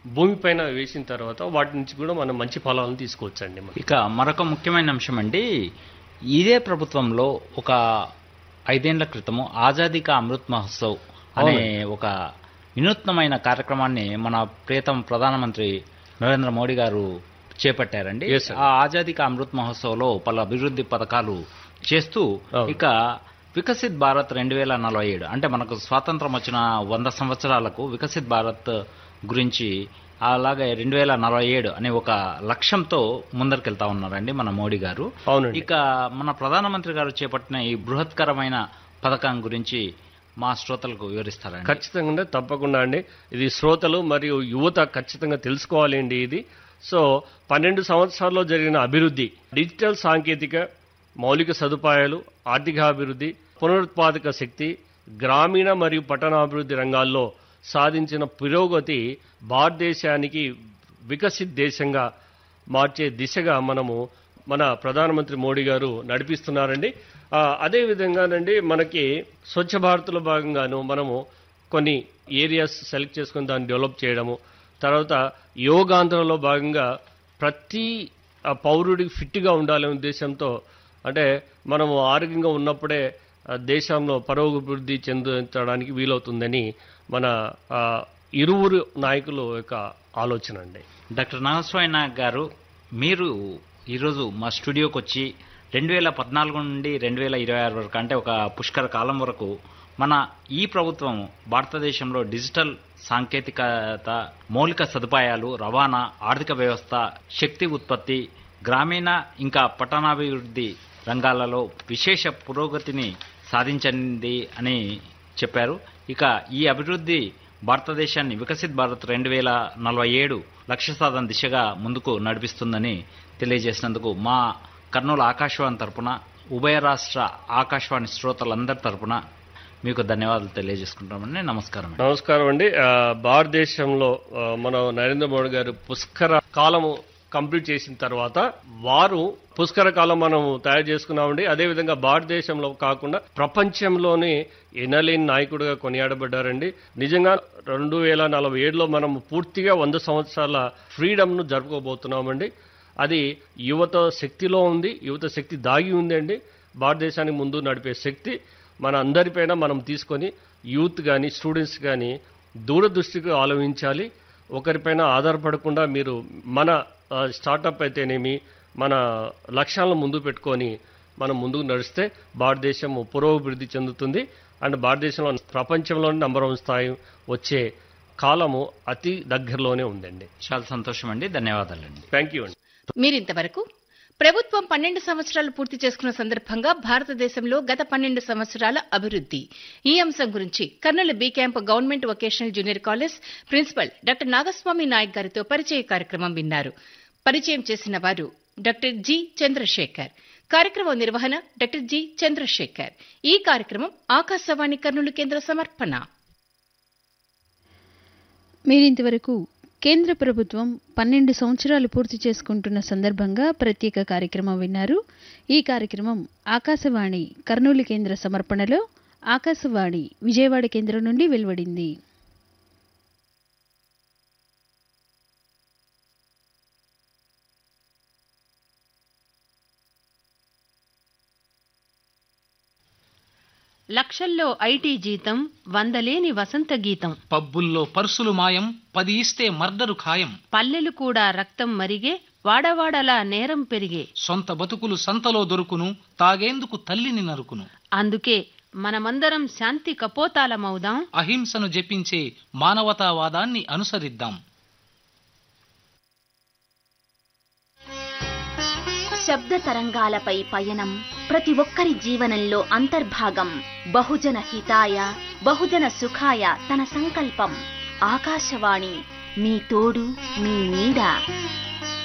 భూమిపైన వేసిన తర్వాత వాటి నుంచి కూడా మనం మంచి ఫలాలను తీసుకోవచ్చండి మనం. ఇక మరొక ముఖ్యమైన అంశం అండి ఇదే ప్రభుత్వంలో ఒక ఐదేళ్ల క్రితము ఆజాదీ కా అమృత్ మహోత్సవ్ అనే ఒక వినూత్నమైన కార్యక్రమాన్ని మన ప్రియతమ ప్రధానమంత్రి నరేంద్ర మోడీ గారు చేపట్టారండి Yes, sir. ఆ ఆజాదీ కా అమృత్ మహోత్సవ్లో పలు అభివృద్ధి పథకాలు చేస్తూ అవును. ఇక వికసిత్ భారత్ రెండు వేల నలభై ఏడు అంటే మనకు స్వాతంత్రం వచ్చిన వంద సంవత్సరాలకు వికసిత్ భారత్ గురించి అలాగే రెండు వేల నలభై ఏడు అనే ఒక లక్ష్యంతో ముందరికెళ్తా ఉన్నారండి మన మోడీ గారు అవునండి ఇక మన ప్రధానమంత్రి గారు చేపట్టిన ఈ బృహత్కరమైన పథకం గురించి మా శ్రోతలకు వివరిస్తారండి ఖచ్చితంగా తప్పకుండా అండి ఇది శ్రోతలు మరియు యువత ఖచ్చితంగా తెలుసుకోవాలి అండి ఇది సో పన్నెండు సంవత్సరాల్లో జరిగిన అభివృద్ధి డిజిటల్ సాంకేతిక మౌలిక సదుపాయాలు ఆర్థికాభివృద్ధి పునరుత్పాదక శక్తి గ్రామీణ మరియు పట్టణాభివృద్ధి రంగాల్లో సాధించిన పురోగతి భారతదేశానికి వికసిత్ దేశంగా మార్చే దిశగా మనము మన ప్రధానమంత్రి మోడీ గారు నడిపిస్తున్నారండి ఆ, అదే విధంగానండి మనకి స్వచ్ఛ భారత్లో భాగంగాను మనము కొన్ని ఏరియాస్ సెలెక్ట్ చేసుకుని దాన్ని డెవలప్ చేయడము తర్వాత యోగాంధ్రలో భాగంగా ప్రతి ఆ, పౌరుడికి ఫిట్గా ఉండాలనే ఉద్దేశంతో అంటే మనము ఆరోగ్యంగా ఉన్నప్పుడే ఆ, దేశంలో పరోభివృద్ధి చెందించడానికి వీలవుతుందని మన ఆ, ఇరువురు నాయకుల యొక్క ఆలోచన అండి డాక్టర్ నాగస్వామి నాయక్ గారు మీరు ఈరోజు మా స్టూడియోకి వచ్చి రెండు వేల పద్నాలుగు నుండి రెండు వేల ఇరవై ఆరు వరకు అంటే ఒక పుష్కర కాలం వరకు మన ఈ ప్రభుత్వం భారతదేశంలో డిజిటల్ సాంకేతికత మౌలిక సదుపాయాలు రవాణా ఆర్థిక వ్యవస్థ శక్తి ఉత్పత్తి గ్రామీణ ఇంకా పట్టణాభివృద్ధి రంగాలలో విశేష పురోగతిని సాధించింది అని చెప్పారు ఇక ఈ అభివృద్ధి భారతదేశాన్ని వికసిత్ భారత్ రెండు వేల నలభై ఏడు లక్ష్య సాధన దిశగా ముందుకు నడిపిస్తుందని తెలియజేసినందుకు మా కర్నూలు ఆకాశవాణి తరపున ఉభయ రాష్ట్ర ఆకాశవాణి శ్రోతలందరి తరపున మీకు ధన్యవాదాలు తెలియజేసుకుంటామని నమస్కారం నమస్కారం అండి ఆ, భారతదేశంలో ఆ, మన నరేంద్ర మోడీ గారు పుష్కర కాలము కంప్లీట్ చేసిన తర్వాత వారు పుష్కర కాలం మనం తయారు చేసుకున్నామండి అదేవిధంగా భారతదేశంలో కాకుండా ప్రపంచంలోనే ఎనలేని నాయకుడిగా కొనియాడబడ్డారండి నిజంగా రెండు వేల నలభై ఏడులో మనం పూర్తిగా వంద సంవత్సరాల ఫ్రీడమ్ను జరుపుకోబోతున్నామండి అది యువత శక్తిలో ఉంది యువత శక్తి దాగి ఉంది అండి భారతదేశానికి ముందు నడిపే శక్తి మన అందరిపైన మనం తీసుకొని యూత్ కానీ స్టూడెంట్స్ కానీ దూరదృష్టికి ఆలోచించాలి ఒకరిపైన ఆధారపడకుండా మీరు మన ఆ, స్టార్టప్ అయితేనేమి మన లక్ష్యాలను ముందు పెట్టుకొని మనం ముందుకు నడిస్తే భారతదేశం పురోభివృద్ధి చెందుతుంది అండ్ భారతదేశంలో ప్రపంచంలోని నంబర్ వన్ స్థాయి వచ్చే కాలము అతి దగ్గరలోనే ఉందండి చాలా సంతోషం అండి ధన్యవాదాలండి థ్యాంక్ యూ అండి మీరింతవరకు ప్రభుత్వం పన్నెండు సంవత్సరాలు పూర్తి చేసుకున్న సందర్భంగా భారతదేశంలో గత పన్నెండు సంవత్సరాల అభివృద్ధి ఈ అంశం గురించి Kurnool B camp government vocational junior college principal doctor Nagaswamy Naik గారితో పరిచయ కార్యక్రమం విన్నారు పరిచయం చేసిన వారు డాక్టర్ జి చంద్రశేఖర్ కార్యక్రమం నిర్వహణ డాక్టర్ జి చంద్రశేఖర్ ఈ కార్యక్రమం ఆకాశవాణి కర్నూలు కేంద్ర సమర్పణ మీరింతవరకు కేంద్ర ప్రభుత్వం పన్నెండు సంవత్సరాలు పూర్తి చేసుకుంటున్న సందర్భంగా ప్రత్యేక కార్యక్రమం విన్నారు ఈ కార్యక్రమం ఆకాశవాణి కర్నూలు కేంద్ర సమర్పణలో ఆకాశవాణి విజయవాడ కేంద్రం నుండి వెలువడింది లక్షల్లో ఐటీ జీతం వందలేని వసంత గీతం పబ్బుల్లో పర్సులు మాయం పది ఇస్తే మర్డరు ఖాయం పల్లెలు కూడా రక్తం మరిగే వాడవాడలా నేరం పెరిగే సొంత బతుకులు సంతలో దొరుకును తాగేందుకు తల్లిని నరుకును అందుకే మనమందరం శాంతి కపోతాలమవుదాం అహింసను జపించే మానవతావాదాన్ని అనుసరిద్దాం శబ్ద తరంగాలపై పయనం ప్రతి ఒక్కరి జీవనంలో అంతర్భాగం బహుజన హితాయ బహుజన సుఖాయ తన సంకల్పం ఆకాశవాణి మీ తోడు మీ నీడ